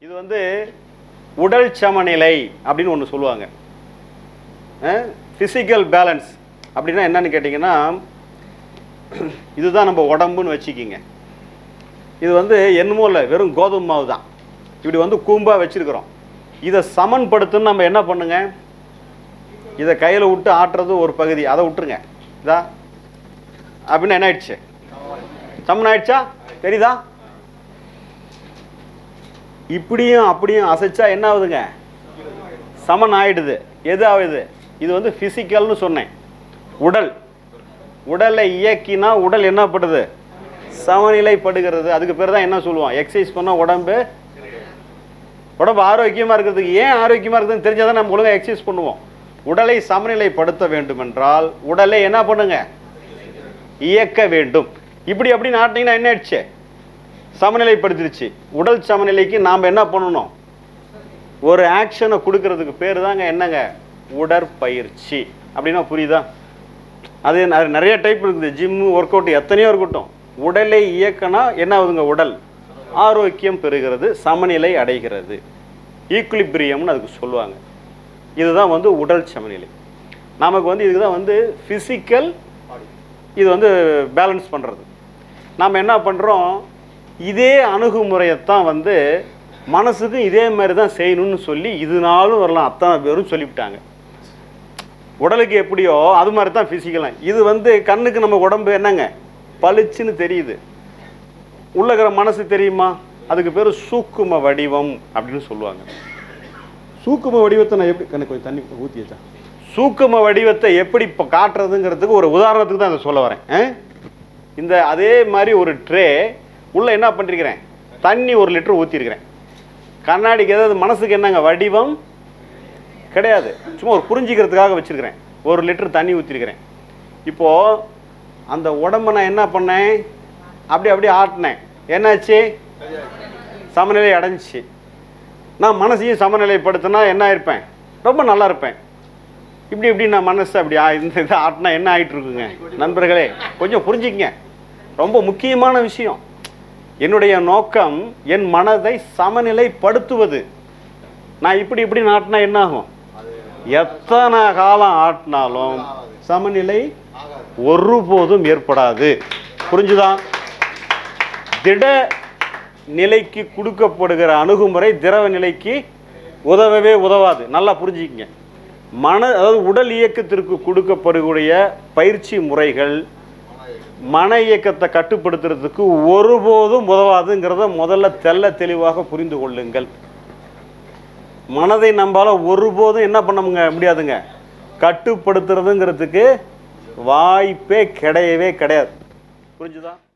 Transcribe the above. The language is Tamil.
இது வந்து உடல் சமநிலை அப்படின்னு ஒன்று சொல்லுவாங்க ஃபிசிக்கல் பேலன்ஸ் அப்படின்னா என்னன்னு கேட்டிங்கன்னா இதுதான் நம்ம உடம்புன்னு வச்சுக்கிங்க இது வந்து என்னமோ இல்லை வெறும் கோதுமை மாவு தான் இப்படி வந்து கூம்பாக வச்சுருக்கிறோம் இதை சமன்படுத்தணும்னு நம்ம என்ன பண்ணுங்க இதை கையில் விட்டு ஆட்டுறது ஒரு பகுதி அதை விட்டுருங்க இதா அப்படின்னு என்ன ஆயிடுச்சு சமன் ஆயிடுச்சா தெரியுதா இப்படியும் அப்படியும் அசைச்சா என்ன ஆகுதுங்க சமன் ஆயிடுது எது ஆகுது இது வந்து ஃபிசிக்கல்னு சொன்னேன் உடல் உடலை இயக்கினா உடல் என்ன பண்ணுது சமநிலைப்படுகிறது அதுக்கு பேர் தான் என்ன சொல்லுவோம் எக்ஸசைஸ் பண்ணால் உடம்பு உடம்பு ஆரோக்கியமாக இருக்கிறதுக்கு ஏன் ஆரோக்கியமாக இருக்குதுன்னு தெரிஞ்சால் தான் நம்ம ஒழுங்காக எக்ஸசைஸ் பண்ணுவோம் உடலை சமநிலைப்படுத்த வேண்டும் என்றால் உடலை என்ன பண்ணுங்க இயக்க வேண்டும் இப்படி அப்படின்னு ஆட்டினீங்கன்னா என்ன ஆயிடுச்சு சமநிலைப்படுத்திடுச்சு உடல் சமநிலைக்கு நாம் என்ன பண்ணணும் ஒரு ஆக்ஷனை கொடுக்கறதுக்கு பேர் தாங்க என்னங்க உடற்பயிற்சி அப்படின்னா புரியுதா அது அது நிறைய டைப் இருக்குது ஜிம்மு ஒர்க் அவுட் எத்தனையோ இருக்கட்டும் உடலை இயக்கினா என்ன ஆகுதுங்க உடல் ஆரோக்கியம் பெறுகிறது சமநிலை அடைகிறது ஈக்குலிபிரியம்னு அதுக்கு சொல்லுவாங்க இதுதான் வந்து உடல் சமநிலை நமக்கு வந்து இதுக்கு தான் வந்து ஃபிசிக்கல் இது வந்து பேலன்ஸ் பண்ணுறது நாம் என்ன பண்ணுறோம் இதே அணுகுமுறையைத்தான் வந்து மனசுக்கும் இதே மாதிரி தான் செய்யணும்னு சொல்லி இதுனாலும் வரலாம் அத்தனை பேரும் சொல்லிவிட்டாங்க உடலுக்கு எப்படியோ அது மாதிரி தான் ஃபிசிக்கலாக இது வந்து கண்ணுக்கு நம்ம உடம்பு என்னங்க பளிச்சுன்னு தெரியுது உள்ள இருக்கிற மனசு தெரியுமா அதுக்கு பேர் சூக்கும வடிவம் அப்படின்னு சொல்லுவாங்க சூக்கும வடிவத்தை நான் எப்படி கண்ணு கொஞ்சம் தண்ணி ஊற்றி வச்சா சூக்கும வடிவத்தை எப்படி இப்போ காட்டுறதுங்கிறதுக்கு ஒரு உதாரணத்துக்கு தான் அதை சொல்ல வரேன் ஆ? இந்த அதே மாதிரி ஒரு ட்ரே உள்ள என்ன பண்ணிருக்கிறேன் தண்ணி ஒரு லிட்டர் ஊற்றிருக்கிறேன் கண்ணாடிக்கு ஏதாவது மனசுக்கு என்னங்க வடிவம் கிடையாது சும்மா ஒரு புரிஞ்சிக்கிறதுக்காக வச்சிருக்கிறேன் ஒரு லிட்டர் தண்ணி ஊற்றிருக்கிறேன் இப்போது அந்த உடம்ப நான் என்ன பண்ணேன் அப்படி அப்படியே ஆட்டினேன் என்னாச்சு சமநிலை அடைஞ்சிச்சு நான் மனசையும் சமநிலைப்படுத்தினா என்ன இருப்பேன் ரொம்ப நல்லா இருப்பேன் இப்படி இப்படி நான் மனசு அப்படி ஆ- இந்த இதை ஆட்டினா என்ன ஆயிட்டு இருக்குங்க நண்பர்களே கொஞ்சம் புரிஞ்சுக்கங்க ரொம்ப முக்கியமான விஷயம் என்னுடைய நோக்கம் என் மனதை சமநிலைப்படுத்துவது நான் இப்படி இப்படி ஆட்டினா என்ன ஆகும் எத்தனை காலம் ஆட்டினாலும் சமநிலை ஒருபோதும் ஏற்படாது புரிஞ்சுதா திட நிலைக்கு கொடுக்கப்படுகிற அணுகுமுறை திரவ நிலைக்கு உதவவே உதவாது நல்லா புரிஞ்சுக்கங்க மன அதாவது உடல் இயக்கத்திற்கு கொடுக்கப்படுகிற பயிற்சி முறைகள் மன இயக்கத்தை கட்டுப்படுத்துறதுக்கு ஒருபோதும் உதவாதுங்கிறத முதல்ல தெள்ள தெளிவாக புரிந்து கொள்ளுங்கள் மனதை நம்பால ஒருபோதும் என்ன பண்ண முடியாதுங்க கட்டுப்படுத்துறதுங்கிறதுக்கு வாய்ப்பே கிடையவே கிடையாது புரிஞ்சுதா